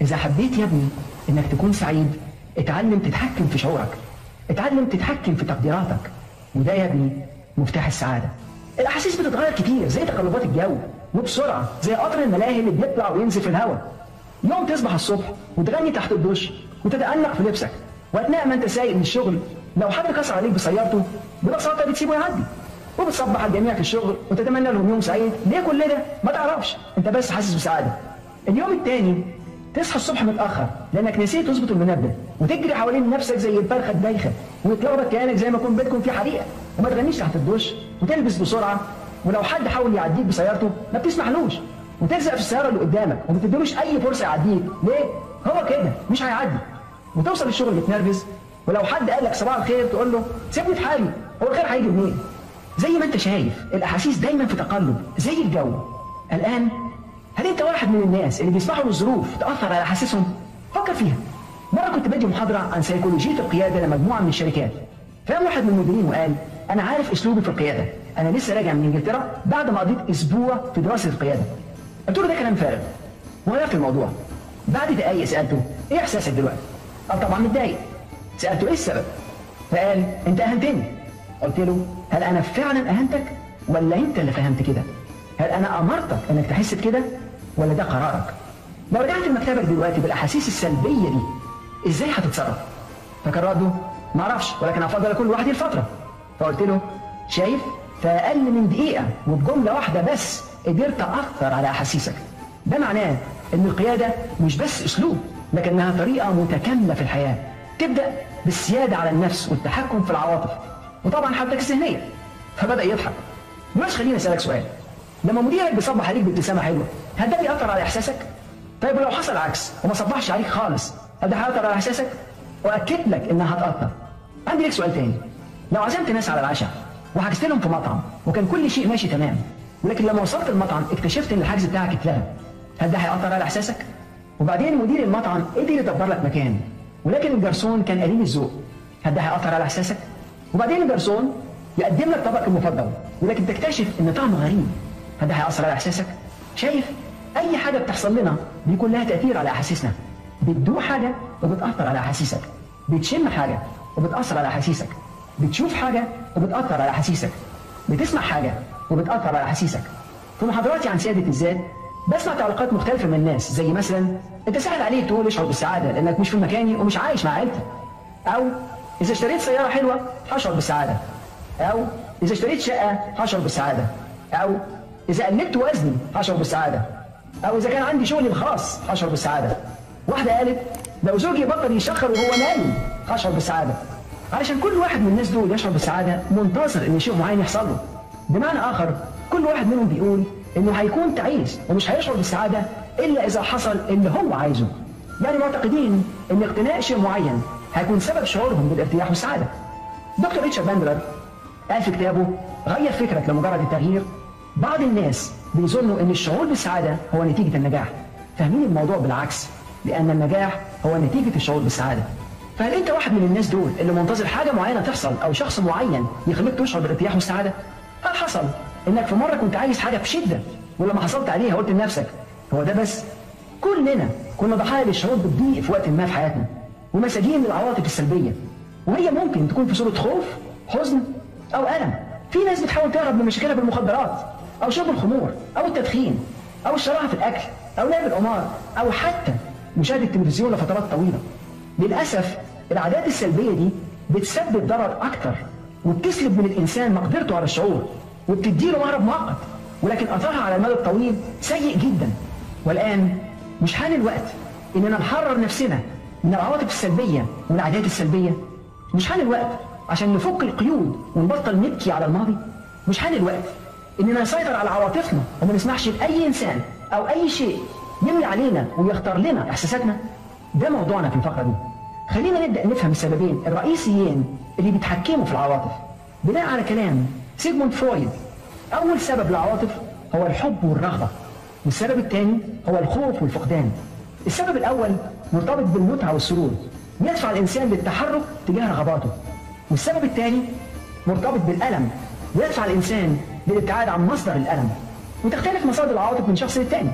إذا حبيت يا ابني إنك تكون سعيد اتعلم تتحكم في شعورك اتعلم تتحكم في تقديراتك وده يا ابني مفتاح السعادة الأحاسيس بتتغير كتير زي تقلبات الجو وبسرعة زي قطر الملاهي اللي بيطلع وينزل في الهواء يوم تصبح الصبح وتغني تحت الدش وتتأنق في لبسك وأثناء ما أنت سايق من الشغل لو حد كسر عليك بسيارته ببساطة بتسيبه يعدي وبتصبح على الجميع في الشغل وتتمنى لهم يوم سعيد ليه كل ده ما تعرفش انت بس حاسس بسعاده اليوم التاني تصحى الصبح متاخر لانك نسيت تظبط المنبه وتجري حوالين نفسك زي الفرخه الدايخه ويتلخبط كانك زي ما يكون بيتكم في حريقه وما تغنيش تحت الدش وتلبس بسرعه ولو حد حاول يعديك بسيارته ما بتسمحلوش وتلزق في السياره اللي قدامك وما تديلوش اي فرصه يعديك ليه هو كده مش هيعدي وتوصل الشغل متنرفز ولو حد قال لك صباح الخير تقول له سيبني في حالي هو الخير هيجي منين زي ما انت شايف الاحاسيس دايما في تقلب زي الجو الان هل انت واحد من الناس اللي بيسمحوا للظروف تاثر على احاسيسهم فكر فيها مره كنت بدي محاضره عن سيكولوجيه القياده لمجموعه من الشركات فقام واحد من المديرين وقال انا عارف اسلوبي في القياده انا لسه راجع من انجلترا بعد ما قضيت اسبوع في دراسه القياده قلت له ده كلام فارغ وغيرت الموضوع بعد دقايق سالته ايه احساسك دلوقتي قال طبعا متضايق سالته ايه السبب فقال انت اهنتني قلت له هل انا فعلا اهنتك ولا انت اللي فهمت كده هل انا امرتك انك تحس بكده ولا ده قرارك لو رجعت لمكتبك دلوقتي بالاحاسيس السلبيه دي ازاي هتتصرف فكان رده ما اعرفش ولكن افضل اكون لوحدي لفتره فقلت له شايف في اقل من دقيقه وبجمله واحده بس قدرت اثر على احاسيسك ده معناه ان القياده مش بس اسلوب لكنها طريقه متكامله في الحياه تبدا بالسياده على النفس والتحكم في العواطف وطبعا حالتك الذهنيه فبدا يضحك بس خليني اسالك سؤال لما مديرك بيصبح عليك بابتسامه حلوه هل ده بيأثر على احساسك؟ طيب ولو حصل عكس وما صبحش عليك خالص هل ده هيأثر على احساسك؟ واكد لك انها هتأثر عندي لك سؤال تاني لو عزمت ناس على العشاء وحجزت لهم في مطعم وكان كل شيء ماشي تمام ولكن لما وصلت المطعم اكتشفت ان الحجز بتاعك اتلغى هل ده هيأثر على احساسك؟ وبعدين مدير المطعم قدر يدبر لك مكان ولكن الجرسون كان قليل الذوق هل ده هيأثر على احساسك؟ وبعدين الجرسون يقدم لك طبق المفضل ولكن تكتشف ان طعمه غريب هل ده هيأثر على احساسك؟ شايف؟ اي حاجه بتحصل لنا بيكون لها تأثير على احاسيسنا بتدوق حاجه وبتأثر على احاسيسك بتشم حاجه وبتأثر على احاسيسك بتشوف حاجه وبتأثر على احاسيسك بتسمع حاجه وبتأثر على احاسيسك في محاضراتي عن سياده الذات بسمع تعليقات مختلفه من الناس زي مثلا انت سهل عليك تقول اشعر بالسعاده لانك مش في مكاني ومش عايش مع عيلتي او اذا اشتريت سياره حلوه هشعر بالسعاده او اذا اشتريت شقه هشعر بالسعاده او اذا قللت وزني هشعر بالسعاده او اذا كان عندي شغلي الخاص هشعر بالسعاده واحده قالت لو زوجي بطل يشخر وهو نايم هشعر بالسعاده علشان كل واحد من الناس دول يشعر بالسعاده منتظر ان شيء معين يحصل له بمعنى اخر كل واحد منهم بيقول انه هيكون تعيس ومش هيشعر بالسعاده الا اذا حصل اللي هو عايزه يعني معتقدين ان اقتناء شيء معين هيكون سبب شعورهم بالارتياح والسعاده دكتور ريتشارد باندلر قال في كتابه غير فكرك لمجرد التغيير بعض الناس بيظنوا ان الشعور بالسعاده هو نتيجه النجاح فاهمين الموضوع بالعكس لان النجاح هو نتيجه الشعور بالسعاده فهل انت واحد من الناس دول اللي منتظر حاجه معينه تحصل او شخص معين يخليك تشعر بالارتياح والسعاده هل حصل انك في مره كنت عايز حاجه بشده ولما حصلت عليها قلت لنفسك هو ده بس كلنا كنا ضحايا للشعور بالضيق في وقت ما في حياتنا ومساجين للعواطف السلبيه وهي ممكن تكون في صوره خوف حزن او الم في ناس بتحاول تهرب من مشاكلها بالمخدرات او شرب الخمور او التدخين او الشراهه في الاكل او لعب القمار او حتى مشاهده التلفزيون لفترات طويله للاسف العادات السلبيه دي بتسبب ضرر اكتر وبتسلب من الانسان مقدرته على الشعور وبتديله مهرب مؤقت ولكن اثرها على المدى الطويل سيء جدا والان مش حان الوقت اننا نحرر نفسنا من العواطف السلبيه والعادات السلبيه مش حان الوقت عشان نفك القيود ونبطل نبكي على الماضي مش حان الوقت اننا نسيطر على عواطفنا وما نسمحش لاي انسان او اي شيء يملي علينا ويختار لنا احساساتنا ده موضوعنا في الفقره دي خلينا نبدا نفهم السببين الرئيسيين اللي بيتحكموا في العواطف بناء على كلام سيجموند فرويد اول سبب للعواطف هو الحب والرغبه والسبب الثاني هو الخوف والفقدان السبب الاول مرتبط بالمتعه والسرور يدفع الانسان للتحرك تجاه رغباته والسبب الثاني مرتبط بالالم ويدفع الانسان للابتعاد عن مصدر الالم وتختلف مصادر العواطف من شخص للتاني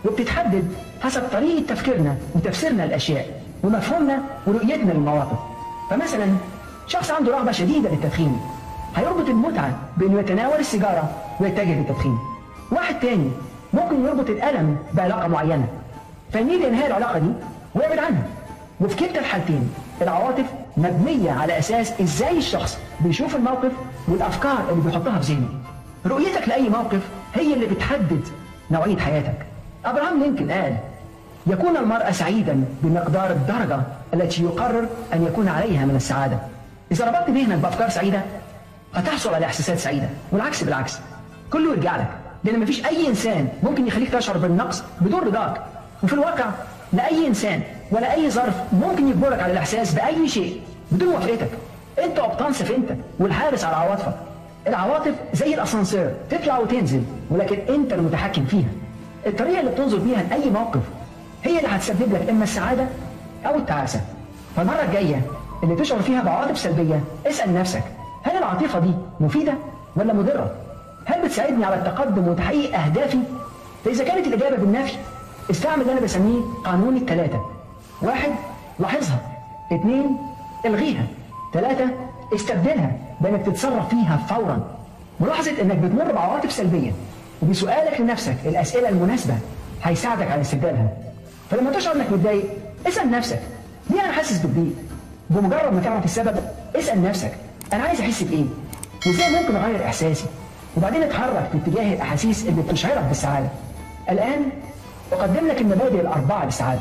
وبتتحدد حسب طريقة تفكيرنا وتفسيرنا للأشياء ومفهومنا ورؤيتنا للمواقف فمثلا شخص عنده رغبة شديدة للتدخين هيربط المتعة بأنه يتناول السيجارة ويتجه للتدخين واحد تاني ممكن يربط الألم بعلاقة معينة فيميل ينهي العلاقة دي ويبعد عنها وفي كلتا الحالتين العواطف مبنية على أساس إزاي الشخص بيشوف الموقف والأفكار اللي بيحطها في ذهنه رؤيتك لأي موقف هي اللي بتحدد نوعية حياتك أبراهام لينكولن قال يكون المرء سعيدا بمقدار الدرجة التي يقرر أن يكون عليها من السعادة إذا ربطت ذهنك بأفكار سعيدة هتحصل على إحساسات سعيدة والعكس بالعكس كله يرجع لك لأن مفيش أي إنسان ممكن يخليك تشعر بالنقص بدون رضاك وفي الواقع لا أي إنسان ولا أي ظرف ممكن يجبرك على الإحساس بأي شيء بدون موافقتك أنت قبطان سفينتك والحارس على عواطفك العواطف زي الأسانسير تطلع وتنزل ولكن أنت المتحكم فيها الطريقة اللي بتنظر بيها لأي موقف هي اللي هتسبب لك إما السعادة أو التعاسة فالمرة الجاية اللي تشعر فيها بعواطف سلبية اسأل نفسك هل العاطفة دي مفيدة ولا مضرة؟ هل بتساعدني على التقدم وتحقيق أهدافي؟ فإذا كانت الإجابة بالنفي استعمل اللي أنا بسميه قانون الثلاثة واحد لاحظها اثنين الغيها ثلاثة استبدلها بأنك تتصرف فيها فورا ملاحظة أنك بتمر بعواطف سلبية وبسؤالك لنفسك الأسئلة المناسبة هيساعدك على استبدالها فلما تشعر أنك متضايق اسأل نفسك ليه أنا حاسس بالضيق بمجرد ما تعرف السبب اسأل نفسك أنا عايز أحس بإيه وإزاي ممكن أغير إحساسي وبعدين اتحرك في اتجاه الأحاسيس اللي بتشعرك بالسعادة الآن أقدم لك المبادئ الأربعة للسعادة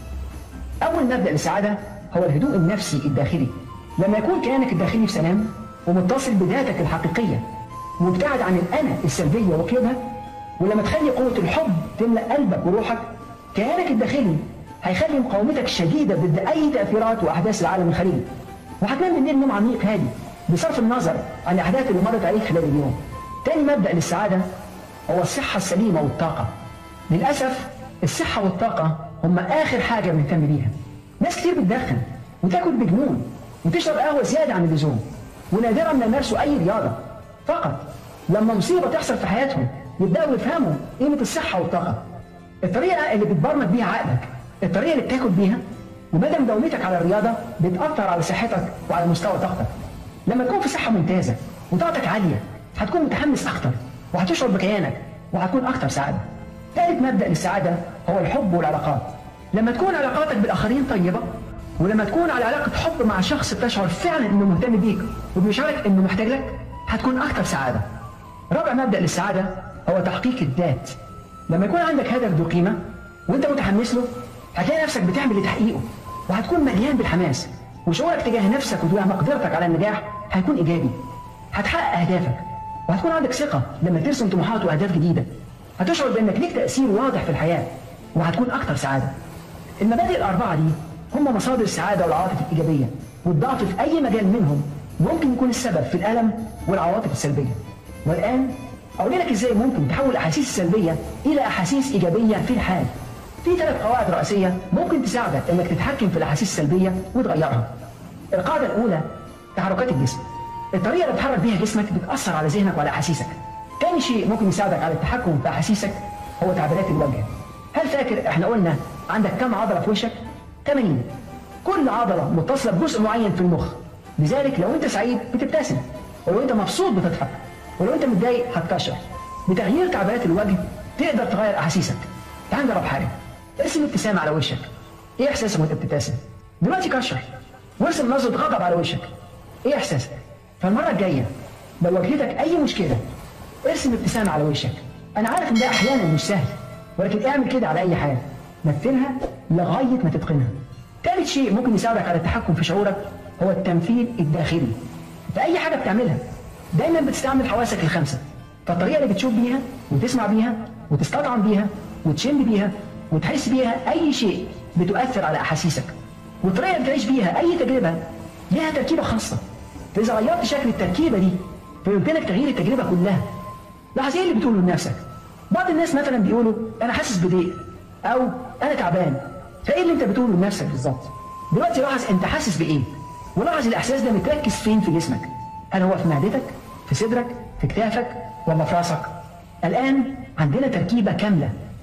أول مبدأ للسعادة هو الهدوء النفسي الداخلي لما يكون كيانك الداخلي في سلام ومتصل بذاتك الحقيقية ومبتعد عن الأنا السلبية وقيودها ولما تخلي قوة الحب تملأ قلبك وروحك كيانك الداخلي هيخلي مقاومتك شديدة ضد أي تأثيرات وأحداث العالم الخارجي وهتنام بالليل نوم عميق هادي بصرف النظر عن الأحداث اللي مرت عليك خلال اليوم تاني مبدأ للسعادة هو الصحة السليمة والطاقة للأسف الصحة والطاقة هم آخر حاجة بنهتم بيها ناس كتير بتدخن وتاكل بجنون وتشرب قهوة زيادة عن اللزوم ونادرا ما يمارسوا أي رياضة فقط لما مصيبة تحصل في حياتهم يبدأوا يفهموا قيمة الصحة والطاقة الطريقة اللي بتبرمج بيها عقلك الطريقة اللي بتاكل بيها ومدى مداومتك على الرياضة بتأثر على صحتك وعلى مستوى طاقتك لما تكون في صحة ممتازة وطاقتك عالية هتكون متحمس أكتر وهتشعر بكيانك وهتكون أكتر سعادة ثالث مبدأ للسعادة هو الحب والعلاقات لما تكون علاقاتك بالآخرين طيبة ولما تكون على علاقة حب مع شخص بتشعر فعلا انه مهتم بيك وبيشعرك انه محتاج لك هتكون اكثر سعادة رابع مبدأ للسعادة هو تحقيق الذات لما يكون عندك هدف ذو قيمة وانت متحمس له هتلاقي نفسك بتعمل لتحقيقه وهتكون مليان بالحماس وشعورك تجاه نفسك وتجاه مقدرتك على النجاح هيكون ايجابي هتحقق اهدافك وهتكون عندك ثقة لما ترسم طموحات واهداف جديدة هتشعر بانك ليك تأثير واضح في الحياة وهتكون اكثر سعادة المبادئ الأربعة دي هم مصادر السعادة والعواطف الإيجابية والضعف في أي مجال منهم ممكن يكون السبب في الألم والعواطف السلبية والآن أقول لك إزاي ممكن تحول الأحاسيس السلبية إلى أحاسيس إيجابية في الحال في ثلاث قواعد رئيسية ممكن تساعدك إنك تتحكم في الأحاسيس السلبية وتغيرها القاعدة الأولى تحركات الجسم الطريقة اللي بتحرك بيها جسمك بتأثر على ذهنك وعلى أحاسيسك تاني شيء ممكن يساعدك على التحكم في أحاسيسك هو تعبيرات الوجه هل فاكر احنا قلنا عندك كم عضلة في وشك 80 كل عضلة متصلة بجزء معين في المخ لذلك لو انت سعيد بتبتسم ولو انت مبسوط بتضحك ولو انت متضايق هتكشر بتغيير تعبيرات الوجه تقدر تغير احاسيسك تعال نجرب حاجة ارسم ابتسامة على وشك ايه احساسك وانت بتبتسم دلوقتي كشر وارسم نظرة غضب على وشك ايه احساسك فالمرة الجاية لو واجهتك اي مشكلة ارسم ابتسامة على وشك انا عارف ان ده احيانا مش سهل ولكن اعمل كده على اي حاجة مثلها لغاية ما تتقنها ثالث شيء ممكن يساعدك على التحكم في شعورك هو التمثيل الداخلي في أي حاجة بتعملها دايما بتستعمل حواسك الخمسة فالطريقة اللي بتشوف بيها وتسمع بيها وتستطعم بيها وتشم بيها وتحس بيها أي شيء بتؤثر على أحاسيسك والطريقة اللي بتعيش بيها أي تجربة لها تركيبة خاصة فإذا غيرت شكل التركيبة دي فيمكنك تغيير التجربة كلها لاحظ ايه اللي بتقوله لنفسك بعض الناس مثلا بيقولوا انا حاسس بضيق او انا تعبان فايه اللي انت بتقوله لنفسك بالظبط دلوقتي لاحظ انت حاسس بايه ولاحظ الاحساس ده متركز فين في جسمك هل هو في معدتك في صدرك في كتافك ولا في راسك الان عندنا تركيبه كامله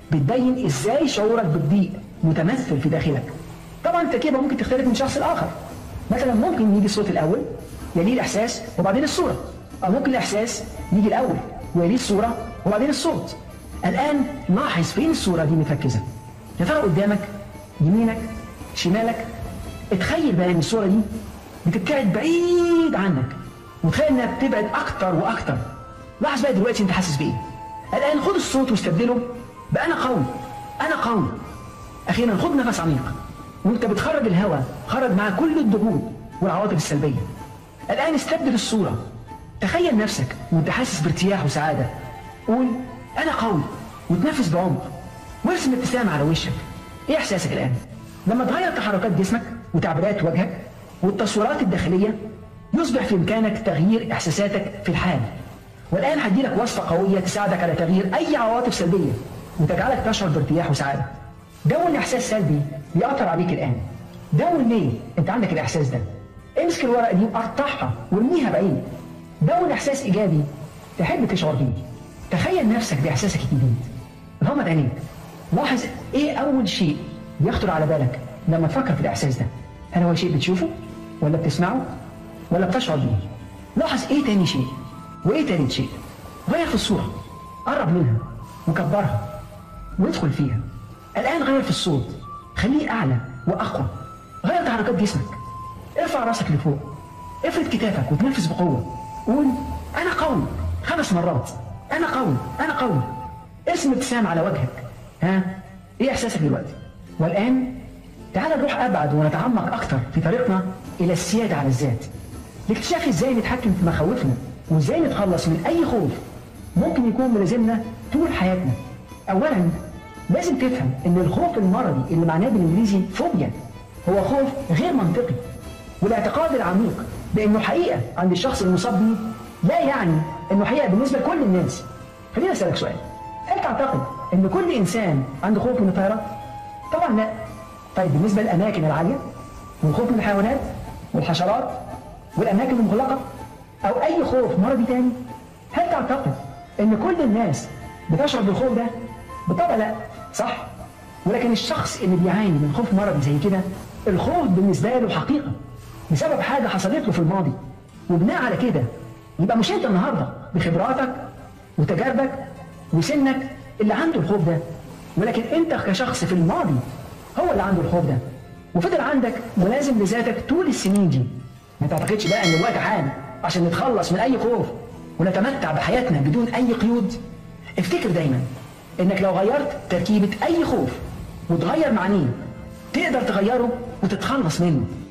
بتبين ازاي شعورك بالضيق متمثل في داخلك طبعا التركيبه ممكن تختلف من شخص لاخر مثلا ممكن يجي الصوت الاول يليه الاحساس وبعدين الصوره او ممكن الاحساس يجي الاول ويليه الصوره وبعدين الصوت الان لاحظ فين الصوره دي متركزه يا ترى قدامك يمينك شمالك اتخيل بقى ان الصوره دي بتبتعد بعيد عنك وتخيل انها بتبعد اكتر واكتر لاحظ بقى دلوقتي انت حاسس بايه الان خد الصوت واستبدله بانا قوي انا قوي اخيرا خد نفس عميق وانت بتخرج الهواء خرج معاه كل الضغوط والعواطف السلبيه الان استبدل الصوره تخيل نفسك وانت حاسس بارتياح وسعاده قول انا قوي وتنفس بعمق وارسم ابتسامه على وشك ايه احساسك الان لما تغير تحركات جسمك وتعبيرات وجهك والتصويرات الداخليه يصبح في امكانك تغيير احساساتك في الحال والان هدي لك وصفه قويه تساعدك على تغيير اي عواطف سلبيه وتجعلك تشعر بارتياح وسعاده دون احساس سلبي بيأثر عليك الان دون ليه انت عندك الاحساس ده امسك الورقه دي وقطعها وارميها بعيد دون احساس ايجابي تحب تشعر بيه تخيل نفسك باحساسك الجديد غمض عينيك لاحظ ايه اول شيء بيخطر على بالك لما تفكر في الاحساس ده هل هو شيء بتشوفه ولا بتسمعه ولا بتشعر بيه لاحظ ايه تاني شيء وايه تالت شيء غير في الصوره قرب منها وكبرها وادخل فيها الان غير في الصوت خليه اعلى واقوى غير تحركات جسمك ارفع راسك لفوق افرد كتافك وتنفس بقوه قول انا قوي خمس مرات انا قوي انا قوي ارسم ابتسام على وجهك ها ايه احساسك دلوقتي والان تعال نروح ابعد ونتعمق اكتر في طريقنا الى السياده على الذات لاكتشاف ازاي نتحكم في مخاوفنا وازاي نتخلص من اي خوف ممكن يكون ملازمنا طول حياتنا اولا لازم تفهم ان الخوف المرضي اللي معناه بالانجليزي فوبيا هو خوف غير منطقي والاعتقاد العميق بانه حقيقه عند الشخص المصاب بيه لا يعني انه حقيقه بالنسبه لكل الناس خليني اسالك سؤال هل تعتقد ان كل انسان عنده خوف من الطيران طبعا لا طيب بالنسبه للاماكن العاليه والخوف من الحيوانات والحشرات والاماكن المغلقه او اي خوف مرضي تاني هل تعتقد ان كل الناس بتشعر بالخوف ده بالطبع لا صح ولكن الشخص اللي بيعاني من خوف مرضي زي كده الخوف بالنسبه له حقيقه بسبب حاجه حصلت له في الماضي وبناء على كده يبقى مش انت النهارده بخبراتك وتجاربك وسنك اللي عنده الخوف ده ولكن انت كشخص في الماضي هو اللي عنده الخوف ده وفضل عندك ملازم لذاتك طول السنين دي ما تعتقدش بقى ان الوقت حان عشان نتخلص من اي خوف ونتمتع بحياتنا بدون اي قيود افتكر دايما انك لو غيرت تركيبة اي خوف وتغير معانيه تقدر تغيره وتتخلص منه